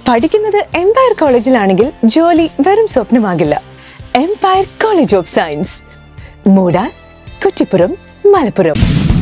പഠിക്കുന്നത് എംപയർ കോളേജിലാണെങ്കിൽ ജോലി വെറും സ്വപ്നമാകില്ല Empire college of science Mudar Kuttippuram Malappuram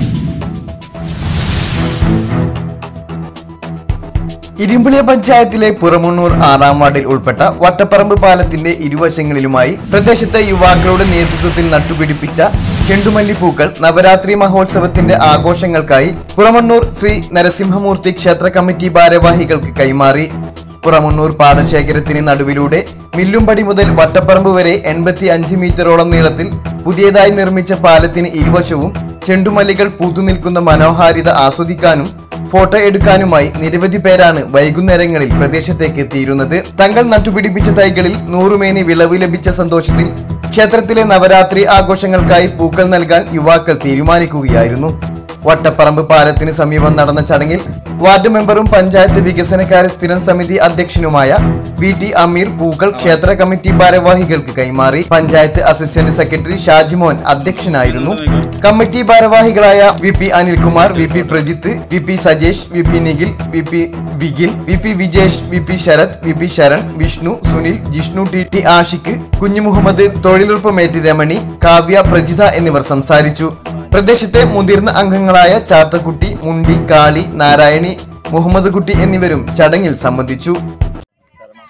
Irumbuliya പഞ്ചായത്തിലെ പുറമുണ്ണൂർ ആറാം വാർഡിൽ ഉൾപ്പെട്ട വട്ടപ്പറമ്പ് പാലത്തിന്റെ ഇരുവശങ്ങളിലുമായി പ്രദേശത്തെ യുവാക്കളുടെ നേതൃത്വത്തിൽ നട്ടുപിടിപ്പിച്ച ചെണ്ടുമല്ലിപ്പൂക്കൾ നവരാത്രി മഹോത്സവത്തിന്റെ ആഘോഷങ്ങൾക്കായി പുറമണ്ണൂർ ശ്രീ നരസിംഹമൂർത്തി ക്ഷേത്ര കമ്മിറ്റി ഭാരവാഹികൾക്ക് കൈമാറി പുറമുണ്ണൂർ പാടശേഖരത്തിന് നടുവിലൂടെ മില്ലുംപടി മുതൽ വട്ടപ്പറമ്പ് വരെ എൺപത്തി അഞ്ച് മീറ്ററോളം നീളത്തിൽ പുതിയതായി നിർമ്മിച്ച പാലത്തിന് ഇരുവശവും ചെണ്ടുമല്ലികൾ പൂത്തുനിൽക്കുന്ന മനോഹാരിത ആസ്വദിക്കാനും ഫോട്ടോ എടുക്കാനുമായി നിരവധി പേരാണ് വൈകുന്നേരങ്ങളിൽ പ്രദേശത്തേക്ക് എത്തിയിരുന്നത് തങ്ങൾ നട്ടുപിടിപ്പിച്ച തൈകളിൽ നൂറുമേനി വിളവ് ലഭിച്ച സന്തോഷത്തിൽ ക്ഷേത്രത്തിലെ നവരാത്രി ആഘോഷങ്ങൾക്കായി പൂക്കൾ നൽകാൻ യുവാക്കൾ തീരുമാനിക്കുകയായിരുന്നു വട്ടപ്പറമ്പ് പാലത്തിന് സമീപം നടന്ന ചടങ്ങിൽ വാർഡ് മെമ്പറും പഞ്ചായത്ത് വികസനകാര്യ സ്ഥിരം സമിതി അധ്യക്ഷനുമായ വി ടി അമീർ പൂക്കൾ ക്ഷേത്ര കമ്മിറ്റി ഭാരവാഹികൾക്ക് കൈമാറി പഞ്ചായത്ത് അസിസ്റ്റന്റ് സെക്രട്ടറി ഷാജിമോൻ അധ്യക്ഷനായിരുന്നു കമ്മിറ്റി ഭാരവാഹികളായ V P Anilkumar V P Prajith V P Sajesh V P Nikhil V P Vigin V P Vijesh V P Sarath V P Saran Vishnu Sunil Jishnu T T Ashiq Kunju Muhammad തൊഴിലുറപ്പ് മേറ്റ് രമണി കാവ്യ പ്രജിത എന്നിവർ സംസാരിച്ചു പ്രദേശത്തെ മുതിർന്ന അംഗങ്ങളായ ചാത്തക്കുട്ടി മുണ്ടി കാളി നാരായണി മുഹമ്മദ് കുട്ടി എന്നിവരും ചടങ്ങിൽ സംബന്ധിച്ചു കാരണം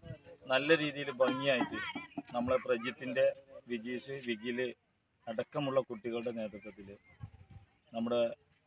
നല്ല രീതിയിൽ ഭംഗിയായിട്ട് നമ്മളെ പ്രജിത്തിൻ്റെ വിജീഷ് വിഗില് അടക്കമുള്ള കുട്ടികളുടെ നേതൃത്വത്തിൽ നമ്മുടെ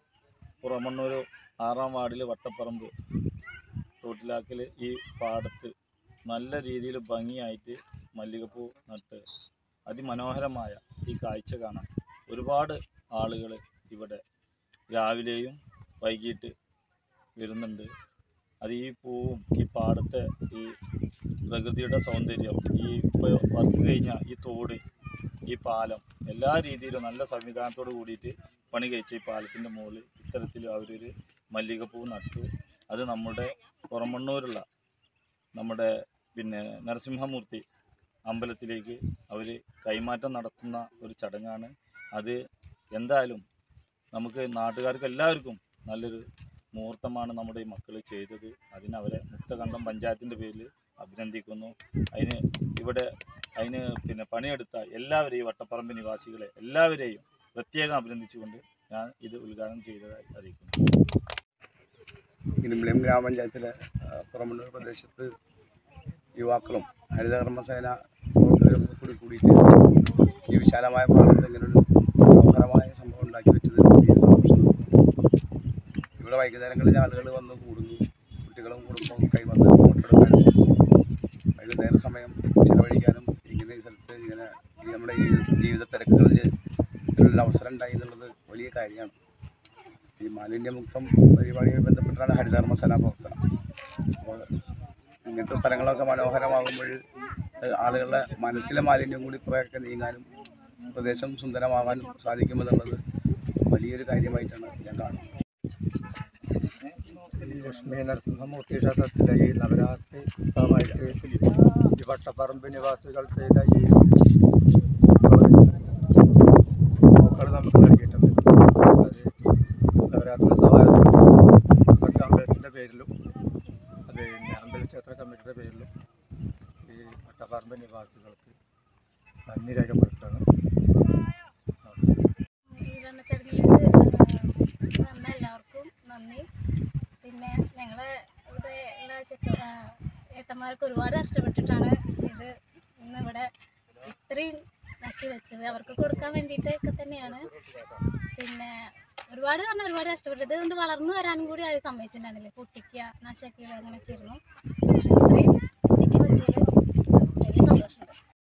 പുറമണ്ണൂർ ആറാം വാർഡിൽ വട്ടപ്പറമ്പ് തോട്ടിലാക്കൽ ഈ പാടത്ത് നല്ല രീതിയിൽ ഭംഗിയായിട്ട് മല്ലികപ്പൂ നട്ട് അതിമനോഹരമായ ഈ കാഴ്ച കാണാൻ ഒരുപാട് ആളുകൾ ഇവിടെ രാവിലെയും വൈകിട്ട് വരുന്നുണ്ട് അത് ഈ പൂവും ഈ പാടത്തെ ഈ പ്രകൃതിയുടെ സൗന്ദര്യം ഈ ഇപ്പോൾ വർക്ക് കഴിഞ്ഞ ഈ തോട് ഈ പാലം എല്ലാ രീതിയിലും നല്ല സംവിധാനത്തോട് കൂടിയിട്ട് പണി കഴിച്ച ഈ പാലത്തിൻ്റെ മുകളിൽ ഇത്തരത്തിൽ അവരൊരു മല്ലികപ്പൂ നട്ടു അത് നമ്മുടെ പുറമണ്ണൂരുള്ള നമ്മുടെ പിന്നെ നരസിംഹമൂർത്തി അമ്പലത്തിലേക്ക് അവർ കൈമാറ്റം നടത്തുന്ന ഒരു ചടങ്ങാണ് അത് എന്തായാലും നമുക്ക് നാട്ടുകാർക്ക് എല്ലാവർക്കും നല്ലൊരു മുഹൂർത്തമാണ് നമ്മുടെ ഈ മക്കൾ ചെയ്തത് അതിന് അവരെ മുക്തകണ്ഠം പഞ്ചായത്തിൻ്റെ പേരിൽ അഭിനന്ദിക്കുന്നു അതിന് ഇവിടെ അതിന് പിന്നെ പണിയെടുത്ത എല്ലാവരെയും വട്ടപ്പറമ്പ് നിവാസികളെ എല്ലാവരെയും പ്രത്യേകം അഭിനന്ദിച്ചുകൊണ്ട് ഞാൻ ഇത് ഉദ്ഘാടനം ചെയ്തതായി അറിയിക്കുന്നു ഇരുമ്പിളിയം ഗ്രാമപഞ്ചായത്തിലെ ആ, പുറമണ്ണൂർ പ്രദേശത്ത് യുവാക്കളും ഹരിതകർമ്മസേന പ്രവർത്തകരും കൂടി കൂടിയിട്ട് ഈ വിശാലമായ പാടത്ത് ഇങ്ങനൊരു മനോഹരമായ സംഭവം ഉണ്ടാക്കി വെച്ചത് വലിയ സന്തോഷം നൽകുന്നു. ഇവിടെ വൈകുന്നേരങ്ങളിൽ ആളുകൾ വന്ന് കൂടുന്നു കുട്ടികളും കുടുംബവും കൈവന്ന് ഫോട്ടോ എടുക്കാനും വൈകുന്നേര സമയം ചിലവഴിക്കാനും ഇങ്ങനെ ഈ സ്ഥലത്ത് ഇങ്ങനെ ഈ നമ്മുടെ ഈ ജീവിത തിരക്കുകളിൽ ഇതിനൊരു അവസരം ഉണ്ടായി എന്നുള്ളത് വലിയ കാര്യമാണ് ഈ മാലിന്യമുക്തം പരിപാടിയുമായി ബന്ധപ്പെട്ടാണ് ഹരിതകർമ്മ സേന പ്രവർത്തനം അപ്പോൾ ഇങ്ങനത്തെ സ്ഥലങ്ങളൊക്കെ മനോഹരമാകുമ്പോൾ ഏഹ് ആളുകളുടെ മനസ്സിലെ മാലിന്യം കൂടി കുറേയൊക്കെ നീങ്ങാനും പ്രദേശം സുന്ദരമാകാനും സാധിക്കുമെന്നുള്ളത് വലിയൊരു കാര്യമായിട്ടാണ് ഞാൻ കാണുന്നത് ഈ ലക്ഷ്മി നരസിംഹമൂർത്തി ക്ഷേത്രത്തിലെ ഈ നവരാത്രി ഉത്സവമായിട്ട് ഈ വട്ടപ്പറമ്പ് നിവാസികൾ ചെയ്ത ഈ പൂക്കൾ നമുക്ക് നൽകിയിട്ടുണ്ട് അത് നവരാത്രി ഉത്സവമായതുകൊണ്ട് വട്ട അമ്പലത്തിൻ്റെ പേരിലും അത് പിന്നെ അമ്പല ക്ഷേത്ര കമ്മിറ്റിയുടെ പേരിലും ഈ വട്ടപ്പറമ്പ് നിവാസികൾക്ക് നന്ദി രേഖപ്പെടുത്തുകയാണ് നമസ്കാരം ഈ ചടങ്ങിലേക്ക് വന്ന എല്ലാവർക്കും നന്ദി പിന്നെ ഞങ്ങളെ ഇവിടെ ഉള്ള ചെക്ക ആ, ഏട്ടന്മാർക്ക് ഒരുപാട് കഷ്ടപ്പെട്ടിട്ടാണ് ഇത് ഇന്ന് ഇവിടെ ഇത്രയും നട്ടി വെച്ചത് അവർക്ക് കൊടുക്കാൻ വേണ്ടിയിട്ട് ഒക്കെ തന്നെയാണ് പിന്നെ ഒരുപാട് പറഞ്ഞാൽ ഒരുപാട് കഷ്ടപ്പെട്ടത് കൊണ്ട് വളർന്നു വരാനും കൂടി അത് സമ്മതിച്ചിട്ടുണ്ടായിരുന്നില്ല പൊട്ടിക്കുക നാശാക്കിയത് അങ്ങനെയൊക്കെ ആയിരുന്നു പക്ഷെ ഇത്രയും എത്തിക്കാൻ പറ്റിയത് വലിയ സന്തോഷം